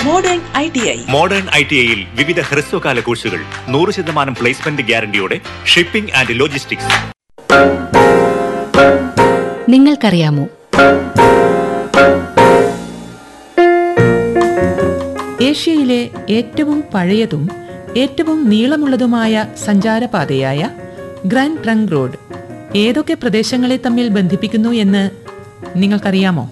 modern I T I modern I T ഐയിൽ വിവിധ ഹ്രസ്വകാല കോഴ്സുകൾ നൂറ് ശതമാനം പ്ലേസ്മെന്റ് ഗ്യാരണ്ടിയോടെ ഷിപ്പിംഗ് ആൻഡ് ലോജിസ്റ്റിക്സ് നിങ്ങൾക്കറിയാമോ ഏഷ്യയിലെ ഏറ്റവും പഴയതും ഏറ്റവും നീളമുള്ളതുമായ സഞ്ചാരപാതയായ ഗ്രാൻഡ് ട്രങ്ക് റോഡ് ഏതൊക്കെ പ്രദേശങ്ങളെ തമ്മിൽ ബന്ധിപ്പിക്കുന്നു എന്ന് നിങ്ങൾക്കറിയാമോ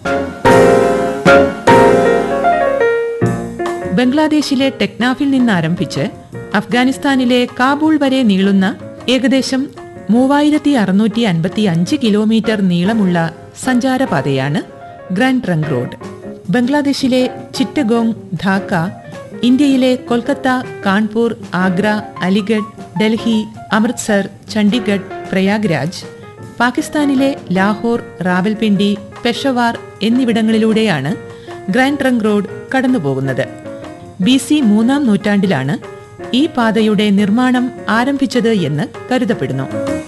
ബംഗ്ലാദേശിലെ ടെക്നാഫിൽ നിന്ന് ആരംഭിച്ച് അഫ്ഗാനിസ്ഥാനിലെ കാബൂൾ വരെ നീളുന്ന ഏകദേശം മൂവായിരത്തി അറുന്നൂറ്റി അൻപത്തി അഞ്ച് കിലോമീറ്റർ നീളമുള്ള സഞ്ചാരപാതയാണ് ഗ്രാൻഡ് ട്രങ്ക് റോഡ് ബംഗ്ലാദേശിലെ ചിറ്റഗോങ് ധാക്ക ഇന്ത്യയിലെ കൊൽക്കത്ത കാൺപൂർ ആഗ്ര അലിഗഡ് ഡൽഹി അമൃത്സർ ചണ്ഡീഗഡ് പ്രയാഗ്രാജ് പാകിസ്ഥാനിലെ ലാഹോർ റാവൽപിണ്ടി പെഷവാർ എന്നിവിടങ്ങളിലൂടെയാണ് ഗ്രാൻഡ് ട്രങ്ക് റോഡ് കടന്നുപോകുന്നത് ബി സി മൂന്നാം നൂറ്റാണ്ടിലാണ് ഈ പാതയുടെ നിർമ്മാണം ആരംഭിച്ചത് എന്ന് കരുതപ്പെടുന്നു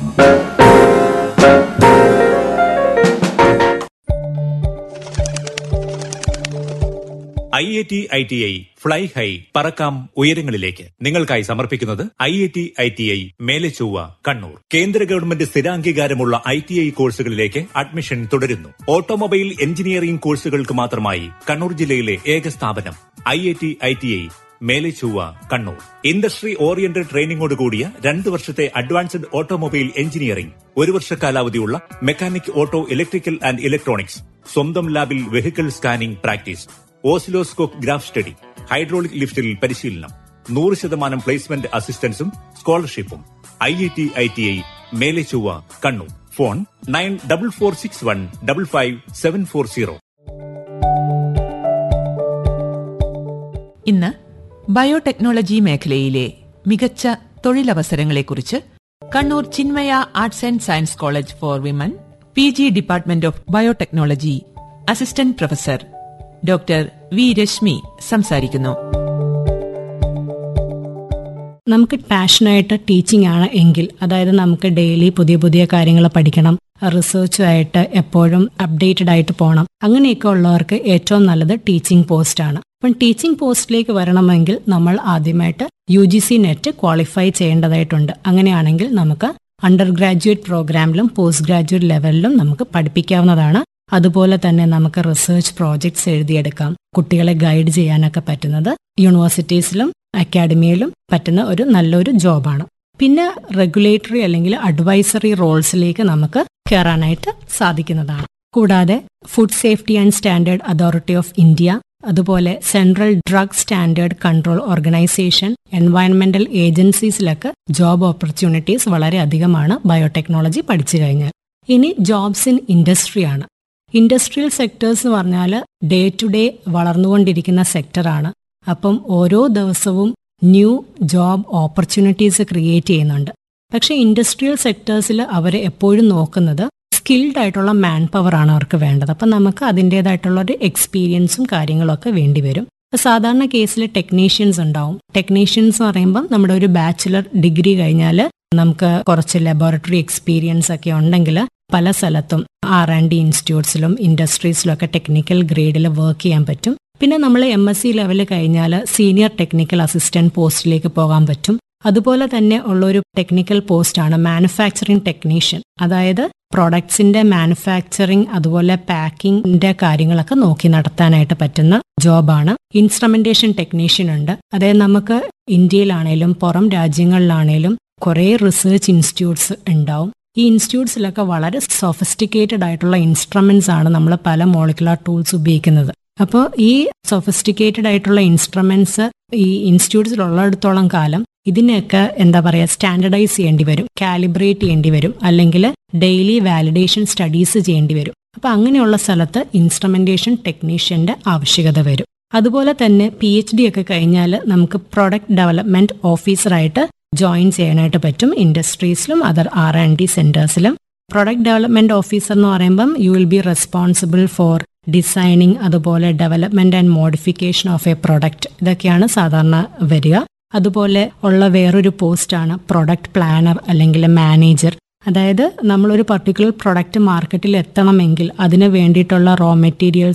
I I T I T I fly high പറക്കാം ഉയരങ്ങളിലേക്ക് നിങ്ങൾക്കായി സമർപ്പിക്കുന്നത് I I T I T I Mele Chovva Kannur കേന്ദ്ര ഗവൺമെന്റ് സ്ഥിരാംഗീകാരമുള്ള ഐ ടി ഐ കോഴ്സുകളിലേക്ക് അഡ്മിഷൻ തുടരുന്നു ഓട്ടോമൊബൈൽ എഞ്ചിനീയറിംഗ് കോഴ്സുകൾക്ക് മാത്രമായി കണ്ണൂർ ജില്ലയിലെ ഏക സ്ഥാപനം I I T I T I Mele Chovva Kannur industry oriented ട്രെയിനിങ്ങോട് കൂടിയ രണ്ട് വർഷത്തെ അഡ്വാൻസ്ഡ് ഓട്ടോമൊബൈൽ എഞ്ചിനീയറിംഗ് ഒരു വർഷ കാലാവധിയുള്ള mechanic auto electrical and electronics സ്വന്തം ലാബിൽ vehicle scanning practice oscilloscope graph study hydraulic ലിഫ്റ്റിൽ പരിശീലനം നൂറ് ശതമാനം പ്ലേസ്മെന്റ് അസിസ്റ്റൻസും സ്കോളർഷിപ്പും I I T I T I Mele Chovva Kannur phone nine double four six one double five seven four zero ഇന്ന് ബയോടെക്നോളജി മേഖലയിലെ മികച്ച തൊഴിലവസരങ്ങളെക്കുറിച്ച് Kannur Chinmaya arts and science college for women P G department of biotechnology assistant professor doctor V Rashmi സംസാരിക്കുന്നു നമുക്ക് പാഷനായിട്ട് teaching ആണ് എങ്കിൽ അതായത് നമുക്ക് ഡെയിലി പുതിയ പുതിയ കാര്യങ്ങൾ പഠിക്കണം റിസർച്ചുമായിട്ട് എപ്പോഴും അപ്ഡേറ്റഡ് ആയിട്ട് പോകണം അങ്ങനെയൊക്കെ ഉള്ളവർക്ക് ഏറ്റവും നല്ലത് ടീച്ചിങ് പോസ്റ്റ് ആണ് അപ്പം ടീച്ചിങ് പോസ്റ്റിലേക്ക് വരണമെങ്കിൽ നമ്മൾ ആദ്യമായിട്ട് U G C net qualify ചെയ്യേണ്ടതായിട്ടുണ്ട് അങ്ങനെയാണെങ്കിൽ നമുക്ക് അണ്ടർ ഗ്രാജുവേറ്റ് പ്രോഗ്രാമിലും പോസ്റ്റ് ഗ്രാജുവേറ്റ് ലെവലിലും നമുക്ക് പഠിപ്പിക്കാവുന്നതാണ് അതുപോലെ തന്നെ നമുക്ക് റിസർച്ച് പ്രോജക്ട്സ് എഴുതിയെടുക്കാം കുട്ടികളെ ഗൈഡ് ചെയ്യാനൊക്കെ പറ്റുന്നത് യൂണിവേഴ്സിറ്റീസിലും അക്കാഡമിയിലും പറ്റുന്ന ഒരു നല്ലൊരു ജോബാണ് പിന്നെ റെഗുലേറ്ററി അല്ലെങ്കിൽ അഡ്വൈസറി റോൾസിലേക്ക് നമുക്ക് കയറാനായിട്ട് സാധിക്കുന്നതാണ് കൂടാതെ food safety and standard authority of India അതുപോലെ central drug standard control organisation എൻവയൺമെന്റൽ ഏജൻസീസിലൊക്കെ ജോബ് ഓപ്പർച്യൂണിറ്റീസ് വളരെ അധികമാണ് ബയോടെക്നോളജി പഠിച്ചു കഴിഞ്ഞാൽ ഇനി ജോബ്സ് ഇൻ ഇൻഡസ്ട്രിയാണ് ഇൻഡസ്ട്രിയൽ സെക്ടേഴ്സ് എന്ന് പറഞ്ഞാൽ ഡേ ടു ഡേ വളർന്നുകൊണ്ടിരിക്കുന്ന സെക്ടറാണ് അപ്പം ഓരോ ദിവസവും ന്യൂ ജോബ് ഓപ്പർച്യൂണിറ്റീസ് ക്രിയേറ്റ് ചെയ്യുന്നുണ്ട് പക്ഷേ ഇൻഡസ്ട്രിയൽ സെക്ടേഴ്സിൽ അവർ എപ്പോഴും നോക്കുന്നത് സ്കിൽഡ് ആയിട്ടുള്ള മാൻ പവർ ആണ് അവർക്ക് വേണ്ടത് അപ്പം നമുക്ക് അതിൻ്റെതായിട്ടുള്ള ഒരു എക്സ്പീരിയൻസും കാര്യങ്ങളൊക്കെ വേണ്ടി വരും സാധാരണ കേസിൽ ടെക്നീഷ്യൻസ് ഉണ്ടാവും ടെക്നീഷ്യൻസ് എന്ന് പറയുമ്പം നമ്മുടെ ഒരു ബാച്ചിലർ ഡിഗ്രി കഴിഞ്ഞാൽ നമുക്ക് കുറച്ച് ലബോറട്ടറി എക്സ്പീരിയൻസ് ഒക്കെ ഉണ്ടെങ്കിൽ പല സ്ഥലത്തും ആർ ആൻഡ് ഡി ഇൻസ്റ്റിറ്റ്യൂട്ട്സിലും ഇൻഡസ്ട്രീസിലും ഒക്കെ ടെക്നിക്കൽ ഗ്രേഡിൽ വർക്ക് ചെയ്യാൻ പറ്റും പിന്നെ നമ്മൾ എം എസ് സി ലെവൽ കഴിഞ്ഞാൽ സീനിയർ ടെക്നിക്കൽ അസിസ്റ്റന്റ് പോസ്റ്റിലേക്ക് പോകാൻ പറ്റും അതുപോലെ തന്നെ ഉള്ള ഒരു ടെക്നിക്കൽ പോസ്റ്റാണ് മാനുഫാക്ചറിംഗ് ടെക്നീഷ്യൻ അതായത് പ്രൊഡക്ട്സിന്റെ മാനുഫാക്ചറിംഗ് അതുപോലെ പാക്കിങ്ങിന്റെ കാര്യങ്ങളൊക്കെ നോക്കി നടത്താനായിട്ട് പറ്റുന്ന ജോബാണ് ഇൻസ്ട്രുമെന്റേഷൻ ടെക്നീഷ്യൻ ഉണ്ട് അതായത് നമുക്ക് ഇന്ത്യയിലാണേലും പുറം രാജ്യങ്ങളിലാണേലും കുറേ റിസർച്ച് ഇൻസ്റ്റിറ്റ്യൂട്ട്സ് ഉണ്ടാവും ഈ ഇൻസ്റ്റിറ്റ്യൂട്ട്സിലൊക്കെ വളരെ സൊഫിസ്റ്റിക്കേറ്റഡ് ആയിട്ടുള്ള ഇൻസ്ട്രുമെന്റ്സ് ആണ് നമ്മൾ പല മോളിക്കുലർ ടൂൾസ് ഉപയോഗിക്കുന്നത് അപ്പോൾ ഈ സൊഫിസ്റ്റിക്കേറ്റഡ് ആയിട്ടുള്ള ഇൻസ്ട്രുമെന്റ്സ് ഈ ഇൻസ്റ്റിറ്റ്യൂട്ട്സിലുള്ളിടത്തോളം കാലം ഇതിനെയൊക്കെ എന്താ പറയുക സ്റ്റാൻഡർഡൈസ് ചെയ്യേണ്ടി വരും കാലിബ്രേറ്റ് ചെയ്യേണ്ടി വരും അല്ലെങ്കിൽ ഡെയിലി വാലിഡേഷൻ സ്റ്റഡീസ് ചെയ്യേണ്ടി വരും അപ്പൊ അങ്ങനെയുള്ള സ്ഥലത്ത് ഇൻസ്ട്രുമെന്റേഷൻ ടെക്നീഷ്യന്റെ ആവശ്യകത വരും അതുപോലെ തന്നെ പി എച്ച് ഡി ഒക്കെ കഴിഞ്ഞാൽ നമുക്ക് പ്രൊഡക്റ്റ് ഡെവലപ്മെന്റ് ഓഫീസറായിട്ട് ജോയിൻ ചെയ്യാനായിട്ട് പറ്റും ഇൻഡസ്ട്രീസിലും അതർ ആർ ആൻഡ് ഡി സെന്റേഴ്സിലും പ്രൊഡക്റ്റ് ഡെവലപ്മെന്റ് ഓഫീസർ എന്ന് പറയുമ്പം you will be responsible for designing അതുപോലെ development and modification of a product ഇതൊക്കെയാണ് സാധാരണ വരിക അതുപോലെ ഉള്ള വേറൊരു പോസ്റ്റാണ് പ്രൊഡക്റ്റ് പ്ലാനർ അല്ലെങ്കിൽ മാനേജർ അതായത് നമ്മളൊരു പർട്ടിക്കുലർ പ്രൊഡക്റ്റ് മാർക്കറ്റിൽ എത്തണമെങ്കിൽ അതിന് വേണ്ടിയിട്ടുള്ള റോ മെറ്റീരിയൽസും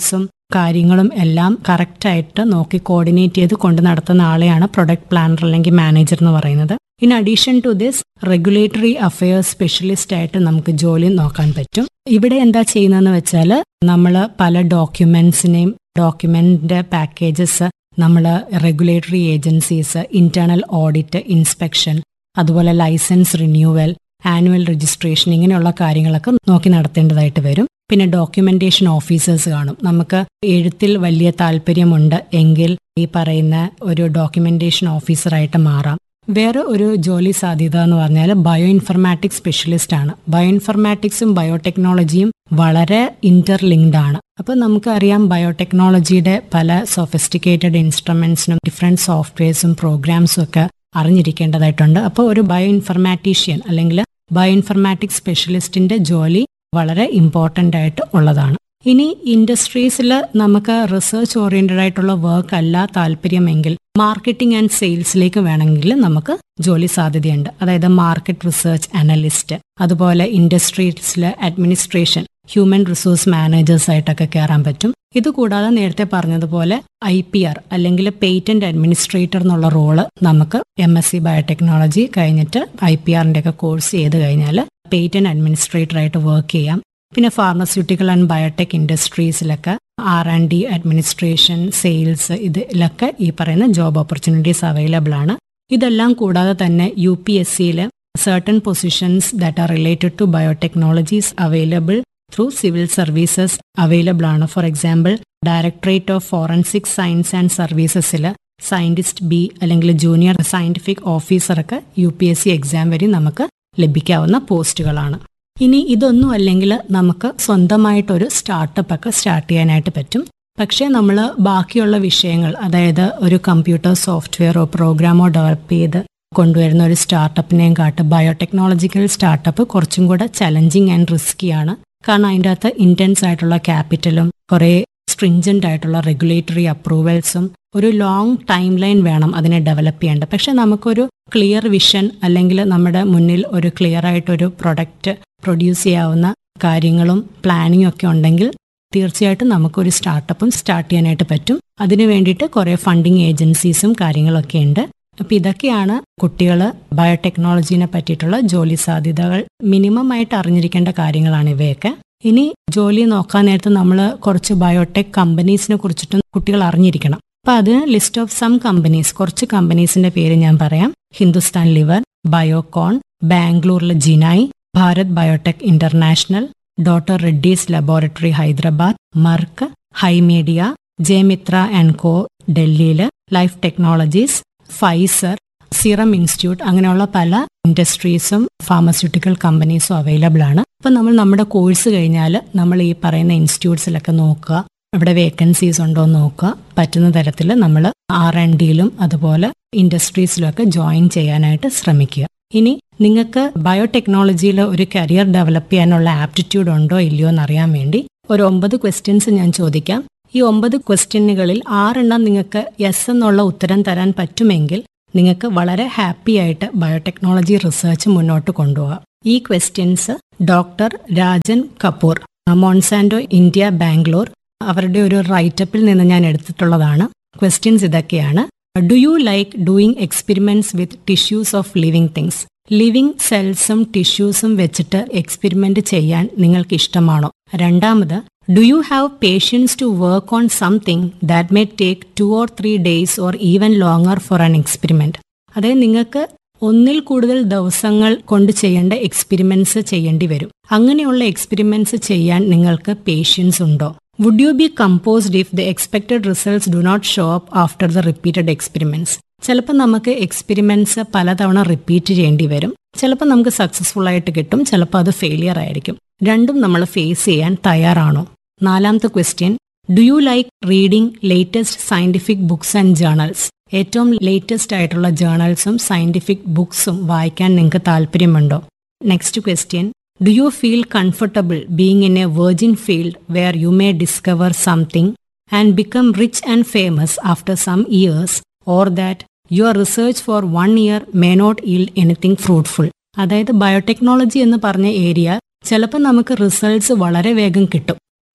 കാര്യങ്ങളും എല്ലാം കറക്റ്റായിട്ട് നോക്കി കോർഡിനേറ്റ് ചെയ്ത് കൊണ്ട് നടത്തുന്ന ആളെയാണ് പ്രൊഡക്റ്റ് പ്ലാനർ അല്ലെങ്കിൽ മാനേജർ എന്ന് പറയുന്നത് in addition to this regulatory affairs specialist ആയിട്ട് നമുക്ക് ജോലി നോക്കാൻ പറ്റും ഇവിടെ എന്താ ചെയ്യുന്നതെന്ന് വെച്ചാൽ നമ്മൾ പല ഡോക്യുമെന്റ്സിനെയും ഡോക്യുമെന്റിന്റെ പാക്കേജസ് നമ്മൾ regulatory agencies internal audit inspection അതുപോലെ ലൈസൻസ് റിന്യൂവൽ ആനുവൽ രജിസ്ട്രേഷൻ ഇങ്ങനെയുള്ള കാര്യങ്ങളൊക്കെ നോക്കി നടത്തേണ്ടതായിട്ട് വരും പിന്നെ ഡോക്യുമെന്റേഷൻ ഓഫീസേഴ്സ് കാണും നമുക്ക് എഴുത്തിൽ വലിയ താല്പര്യമുണ്ട് എങ്കിൽ ഈ പറയുന്ന ഒരു ഡോക്യുമെന്റേഷൻ ഓഫീസറായിട്ട് മാറാം വേറെ ഒരു ജോലി സാധ്യത എന്ന് പറഞ്ഞാൽ ബയോ ഇൻഫർമാറ്റിക്സ് സ്പെഷ്യലിസ്റ്റ് ആണ് ബയോ ഇൻഫർമാറ്റിക്സും ബയോടെക്നോളജിയും വളരെ ഇന്റർലിങ്ക്ഡ് ആണ് അപ്പൊ നമുക്കറിയാം ബയോടെക്നോളജിയുടെ പല സൊഫിസ്റ്റിക്കേറ്റഡ് ഇൻസ്ട്രുമെന്റ്സിനും ഡിഫറെന്റ് സോഫ്റ്റ്വെയർസും പ്രോഗ്രാംസും ഒക്കെ അറിഞ്ഞിരിക്കേണ്ടതായിട്ടുണ്ട് അപ്പോൾ ഒരു ബയോ ഇൻഫർമാറ്റീഷ്യൻ അല്ലെങ്കിൽ ബയോ ഇൻഫർമാറ്റിക്സ് സ്പെഷ്യലിസ്റ്റിന്റെ ജോലി വളരെ ഇമ്പോർട്ടൻ്റ് ആയിട്ട് ഉള്ളതാണ് ഇനി ഇൻഡസ്ട്രീസിൽ നമുക്ക് റിസർച്ച് ഓറിയന്റഡ് ആയിട്ടുള്ള വർക്ക് അല്ല താല്പര്യമെങ്കിൽ മാർക്കറ്റിംഗ് ആൻഡ് സെയിൽസിലേക്ക് വേണമെങ്കിൽ നമുക്ക് ജോലി സാധ്യതയുണ്ട് അതായത് മാർക്കറ്റ് റിസർച്ച് അനലിസ്റ്റ് അതുപോലെ ഇൻഡസ്ട്രീസിലെ അഡ്മിനിസ്ട്രേഷൻ ഹ്യൂമൻ റിസോഴ്സ് മാനേജേഴ്സ് ആയിട്ടൊക്കെ കയറാൻ പറ്റും ഇതുകൂടാതെ നേരത്തെ പറഞ്ഞതുപോലെ ഐ പി ആർ അല്ലെങ്കിൽ പേറ്റന്റ് അഡ്മിനിസ്ട്രേറ്റർ എന്നുള്ള റോള് നമുക്ക് എം എസ് സി ബയോടെക്നോളജി കഴിഞ്ഞിട്ട് ഐ പി ആറിന്റെ ഒക്കെ കോഴ്സ് ചെയ്ത് കഴിഞ്ഞാൽ പേറ്റന്റ് അഡ്മിനിസ്ട്രേറ്റർ ആയിട്ട് വർക്ക് ചെയ്യാം പിന്നെ ഫാർമസ്യൂട്ടിക്കൽ ആൻഡ് ബയോടെക് ഇൻഡസ്ട്രീസിലൊക്കെ R and D administration sales ഇതിലൊക്കെ ഈ പറയുന്ന ജോബ് ഓപ്പർച്യൂണിറ്റീസ് അവൈലബിൾ ആണ് ഇതെല്ലാം കൂടാതെ തന്നെ യു പി എസ് സിയിൽ certain positions that are related to biotechnologies available through civil services available ആണ് for example directorate of forensic science and സർവീസസിൽ സയന്റിസ്റ്റ് ബി അല്ലെങ്കിൽ ജൂനിയർ സയന്റിഫിക് ഓഫീസറൊക്കെ U P S C exam വഴി നമുക്ക് ലഭിക്കാവുന്ന പോസ്റ്റുകളാണ് ഇനി ഇതൊന്നും അല്ലെങ്കിൽ നമുക്ക് സ്വന്തമായിട്ടൊരു സ്റ്റാർട്ടപ്പ് ഒക്കെ സ്റ്റാർട്ട് ചെയ്യാനായിട്ട് പറ്റും പക്ഷേ നമ്മൾ ബാക്കിയുള്ള വിഷയങ്ങൾ അതായത് ഒരു കമ്പ്യൂട്ടർ സോഫ്റ്റ്വെയറോ പ്രോഗ്രാമോ ഡെവലപ്പ് ചെയ്ത് കൊണ്ടുവരുന്ന ഒരു സ്റ്റാർട്ടപ്പിനെയും കാട്ട് ബയോടെക്നോളജിക്കൽ സ്റ്റാർട്ടപ്പ് കുറച്ചും കൂടെ ചലഞ്ചിങ് ആൻഡ് റിസ്കിയാണ് കാരണം അതിൻ്റെ അകത്ത് ഇൻറ്റൻസ് ആയിട്ടുള്ള ക്യാപിറ്റലും കുറേ സ്ട്രിഞ്ചൻ്റ് ആയിട്ടുള്ള റെഗുലേറ്ററി അപ്രൂവൽസും ഒരു ലോങ് ടൈം ലൈൻ വേണം അതിനെ ഡെവലപ്പ് ചെയ്യേണ്ടത് പക്ഷെ നമുക്കൊരു ക്ലിയർ വിഷൻ അല്ലെങ്കിൽ നമ്മുടെ മുന്നിൽ ഒരു ക്ലിയർ ആയിട്ടൊരു പ്രൊഡക്റ്റ് പ്രൊഡ്യൂസ് ചെയ്യാവുന്ന കാര്യങ്ങളും പ്ലാനിങ്ങും ഒക്കെ ഉണ്ടെങ്കിൽ തീർച്ചയായിട്ടും നമുക്കൊരു സ്റ്റാർട്ടപ്പും സ്റ്റാർട്ട് ചെയ്യാനായിട്ട് പറ്റും അതിനു വേണ്ടിയിട്ട് കുറേ ഫണ്ടിങ് ഏജൻസീസും കാര്യങ്ങളൊക്കെ ഉണ്ട് അപ്പം ഇതൊക്കെയാണ് കുട്ടികൾ ബയോടെക്നോളജീനെ പറ്റിയിട്ടുള്ള ജോലി സാധ്യതകൾ മിനിമം ആയിട്ട് അറിഞ്ഞിരിക്കേണ്ട കാര്യങ്ങളാണ് ഇവയൊക്കെ ഇനി ജോലി നോക്കാൻ നേരത്ത് നമ്മൾ കുറച്ച് ബയോടെക് കമ്പനീസിനെ കുറിച്ചിട്ടും കുട്ടികൾ അറിഞ്ഞിരിക്കണം അപ്പൊ അതിന് ലിസ്റ്റ് ഓഫ് സം കമ്പനീസ് കുറച്ച് കമ്പനീസിന്റെ പേര് ഞാൻ പറയാം ഹിന്ദുസ്ഥാൻ ലിവർ ബയോകോൺ ബാംഗ്ലൂരിലെ Genei Bharat biotech international doctor Reddy's laboratory Hyderabad Merck HiMedia Jayamitra and co ഡൽഹിയിൽ life technologies Pfizer serum institute അങ്ങനെയുള്ള പല ഇൻഡസ്ട്രീസും ഫാർമസ്യൂട്ടിക്കൽ കമ്പനീസും അവൈലബിൾ ആണ് അപ്പം നമ്മൾ നമ്മുടെ കോഴ്സ് കഴിഞ്ഞാൽ നമ്മൾ ഈ പറയുന്ന ഇൻസ്റ്റിറ്റ്യൂട്ട്സിലൊക്കെ നോക്കുക ഇവിടെ വേക്കൻസീസ് ഉണ്ടോ എന്ന് നോക്കുക പറ്റുന്ന തരത്തിൽ നമ്മൾ ആർ ആൻഡ് ഡിയിലും അതുപോലെ ഇൻഡസ്ട്രീസിലും ഒക്കെ ജോയിൻ ചെയ്യാനായിട്ട് ശ്രമിക്കുക ഇനി നിങ്ങൾക്ക് ബയോടെക്നോളജിയിൽ ഒരു കരിയർ ഡെവലപ്പ് ചെയ്യാനുള്ള ആപ്റ്റിറ്റ്യൂഡ് ഉണ്ടോ ഇല്ലയോ എന്ന് അറിയാൻ വേണ്ടി ഒരു ഒമ്പത് ക്വസ്റ്റ്യൻസ് ഞാൻ ചോദിക്കാം ഈ ഒമ്പത് ക്വസ്റ്റ്യനുകളിൽ ആറെണ്ണം നിങ്ങൾക്ക് യെസ് എന്നുള്ള ഉത്തരം തരാൻ പറ്റുമെങ്കിൽ നിങ്ങൾക്ക് വളരെ ഹാപ്പി ആയിട്ട് ബയോടെക്നോളജി റിസർച്ച് മുന്നോട്ട് കൊണ്ടുപോകാം ഈ questions doctor Rajan Kapoor Monsanto India Bangalore അവരുടെ ഒരു റൈറ്റപ്പിൽ നിന്ന് ഞാൻ എടുത്തിട്ടുള്ളതാണ് ക്വസ്റ്റ്യൻസ് ഇതൊക്കെയാണ് do you like doing experiments with tissues of living things living സെൽസും ടിഷ്യൂസും വെച്ചിട്ട് എക്സ്പെരിമെന്റ് ചെയ്യാൻ നിങ്ങൾക്ക് ഇഷ്ടമാണോ രണ്ടാമത് do you have patience to work on something that may take two or three days or even longer for an experiment അതായത് നിങ്ങൾക്ക് ഒന്നിൽ കൂടുതൽ ദിവസങ്ങൾ കൊണ്ട് ചെയ്യേണ്ട എക്സ്പെരിമെന്റ്സ് ചെയ്യേണ്ടി വരും അങ്ങനെയുള്ള എക്സ്പെരിമെന്റ്സ് ചെയ്യാൻ നിങ്ങൾക്ക് പേഷ്യൻസ് ഉണ്ടോ would you be composed if the expected results do not show up after the repeated experiments ചിലപ്പോൾ നമുക്ക് എക്സ്പെരിമെന്റ്സ് പലതവണ റിപ്പീറ്റ് ചെയ്യേണ്ടി വരും ചിലപ്പോൾ നമുക്ക് സക്സസ്ഫുൾ ആയിട്ട് കിട്ടും ചിലപ്പോൾ അത് ഫെയിലിയർ ആയിരിക്കും രണ്ടും നമ്മൾ ഫേസ് ചെയ്യാൻ തയ്യാറാണോ നാലാമത്തെ question do you like reading latest scientific books and journals ഏറ്റവും ലേറ്റസ്റ്റ് ആയിട്ടുള്ള ജേണൽസും സയന്റിഫിക് ബുക്സും വായിക്കാൻ നിങ്ങൾക്ക് താല്പര്യമുണ്ടോ next question do you feel comfortable being in a virgin field where you may discover something and become rich and famous after some years or that your research for one year may not yield anything fruitful അതായത് biotechnology എന്ന് പറഞ്ഞ area ചിലപ്പോൾ നമുക്ക് results വളരെ വേഗം കിട്ടും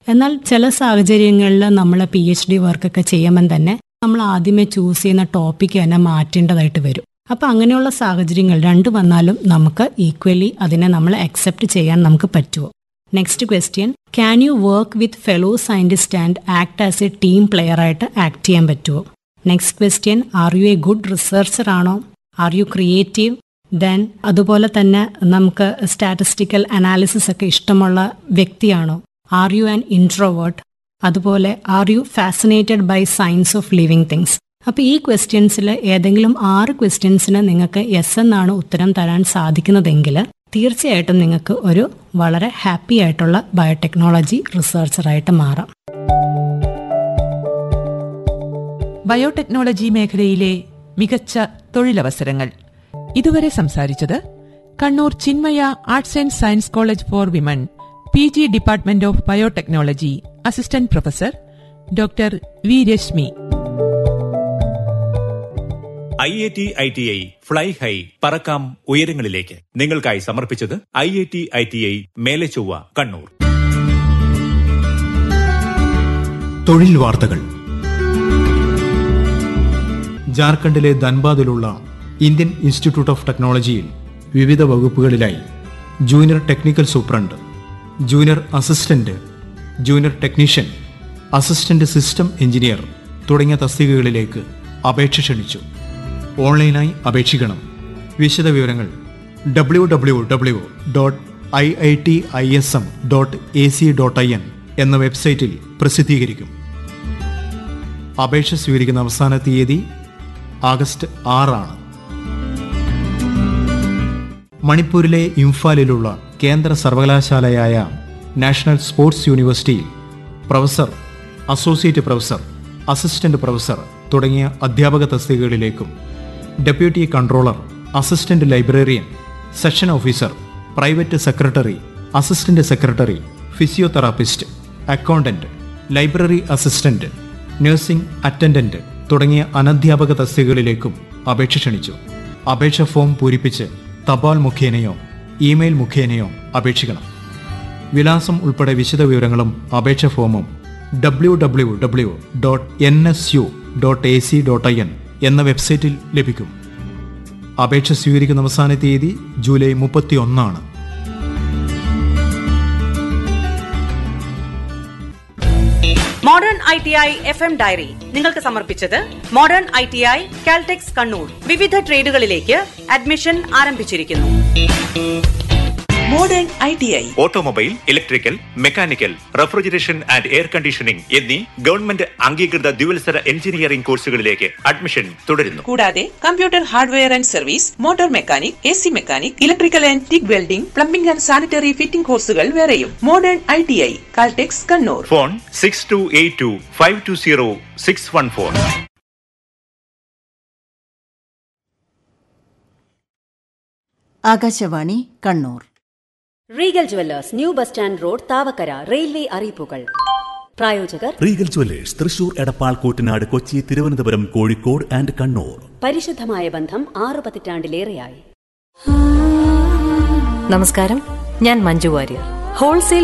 എന്നാൽ ചില സാഹചര്യങ്ങളിൽ നമ്മൾ പി എച്ച് ഡി വർക്കൊക്കെ ചെയ്യുമ്പം തന്നെ നമ്മൾ ആദ്യമേ ചൂസ് ചെയ്യുന്ന ടോപ്പിക്ക് തന്നെ മാറ്റേണ്ടതായിട്ട് വരും അപ്പം അങ്ങനെയുള്ള സാഹചര്യങ്ങൾ രണ്ട് വന്നാലും നമുക്ക് ഈക്വലി അതിനെ നമ്മൾ അക്സെപ്റ്റ് ചെയ്യാൻ നമുക്ക് പറ്റുമോ next question can you work with fellow scientist and act as a team player ആയിട്ട് ആക്ട് ചെയ്യാൻ പറ്റുമോ next question are you a good researcher ആണോ ആർ യു ക്രിയേറ്റീവ് ദെൻ അതുപോലെ തന്നെ നമുക്ക് സ്റ്റാറ്റിസ്റ്റിക്കൽ അനാലിസിസ് ഒക്കെ ഇഷ്ടമുള്ള വ്യക്തിയാണോ ആർ യു ആൻ ഇൻട്രോവേർട്ട് അതുപോലെ are you fascinated by science of living things അപ്പോൾ ഈ ക്വസ്റ്റ്യൻസിൽ ഏതെങ്കിലും ആറ് ക്വസ്റ്റ്യൻസിന് നിങ്ങൾക്ക് യെസ് എന്നാണ് ഉത്തരം തരാൻ സാധിക്കുന്നതെങ്കിൽ തീർച്ചയായിട്ടും നിങ്ങൾക്ക് ഒരു വളരെ ഹാപ്പി ആയിട്ടുള്ള ബയോടെക്നോളജി റിസർച്ചറായിട്ട് മാറാം ബയോടെക്നോളജി മേഖലയിലെ മികച്ച തൊഴിലവസരങ്ങൾ ഇതുവരെ സംസാരിച്ചത് Kannur Chinmaya arts and science college for women P G department of biotechnology assistant professor doctor V Rashmi I I T I T I fly high പറക്കാം ഉയരങ്ങളിലേക്ക് നിങ്ങൾക്കായി സമർപ്പിച്ചത് I I T I T I Mele Chovva Kannur തൊഴിൽ വാർത്തകൾ ജാർഖണ്ഡിലെ ധൻബാദിലുള്ള ഇന്ത്യൻ ഇൻസ്റ്റിറ്റ്യൂട്ട് ഓഫ് ടെക്നോളജിയിൽ വിവിധ വകുപ്പുകളിലായി junior technical superintendent junior assistant junior technician assistant system engineer തുടങ്ങിയ തസ്തികകളിലേക്ക് അപേക്ഷ ക്ഷണിച്ചു ഓൺലൈനായി അപേക്ഷിക്കണം വിശദവിവരങ്ങൾ W W W dot I I T I S M dot A C dot I N എന്ന വെബ്സൈറ്റിൽ പ്രസിദ്ധീകരിക്കും അപേക്ഷ സ്വീകരിക്കുന്ന അവസാന തീയതി ആഗസ്റ്റ് ആറാണ് മണിപ്പൂരിലെ ഇംഫാലിലുള്ള കേന്ദ്ര സർവകലാശാലയായ നാഷണൽ സ്പോർട്സ് യൂണിവേഴ്സിറ്റിയിൽ professor associate professor assistant professor തുടങ്ങിയ അധ്യാപക തസ്തികകളിലേക്കും deputy controller assistant librarian session officer private secretary assistant secretary physiotherapist accountant library assistant nursing attendant തുടങ്ങിയ അനധ്യാപക തസ്തികകളിലേക്കും അപേക്ഷ ക്ഷണിച്ചു അപേക്ഷ ഫോം പൂരിപ്പിച്ച് തപാൽ മുഖേനയോ ഇമെയിൽ മുഖേനയോ അപേക്ഷിക്കണം വിലാസം ഉൾപ്പെടെ വിശദവിവരങ്ങളും അപേക്ഷ ഫോമും W W W dot N S U dot A C dot I N എന്ന വെബ്സൈറ്റിൽ ലഭിക്കും അപേക്ഷ സ്വീകരിക്കുന്ന അവസാന തീയതി ജൂലൈ മുപ്പത്തി ഒന്നാണ് modern I T I F M diary നിങ്ങൾക്ക് സമർപ്പിച്ചത് modern I T I Caltex Kannur വിവിധ ട്രേഡുകളിലേക്ക് അഡ്മിഷൻ ആരംഭിച്ചിരിക്കുന്നു modern I T I automobile electrical mechanical refrigeration and air conditioning എന്നീ ഗവൺമെന്റ് അംഗീകൃത ദ്വിവത്സര എഞ്ചിനീയറിംഗ് കോഴ്സുകളിലേക്ക് അഡ്മിഷൻ തുടരുന്നു കൂടാതെ computer hardware and service motor mechanic A C mechanic electrical and TIG welding plumbing and sanitary fitting കോഴ്സുകൾ വേറെയും modern I T I Caltex Kannur phone six to eight two five two zero six one four Akashvani Kannur Regal jewellers new bus stand road Thavakkara railway അറിയിപ്പുകൾ പ്രായോജകർ Regal jewellers Thrissur Edappal Koottanad Kochi Thiruvananthapuram Kozhikode and Kannur പരിശുദ്ധമായ ബന്ധം ആറു പതിറ്റാണ്ടിലേറെയായി നമസ്കാരം ഞാൻ മഞ്ജു വാര്യർ ഹോൾസെയിൽ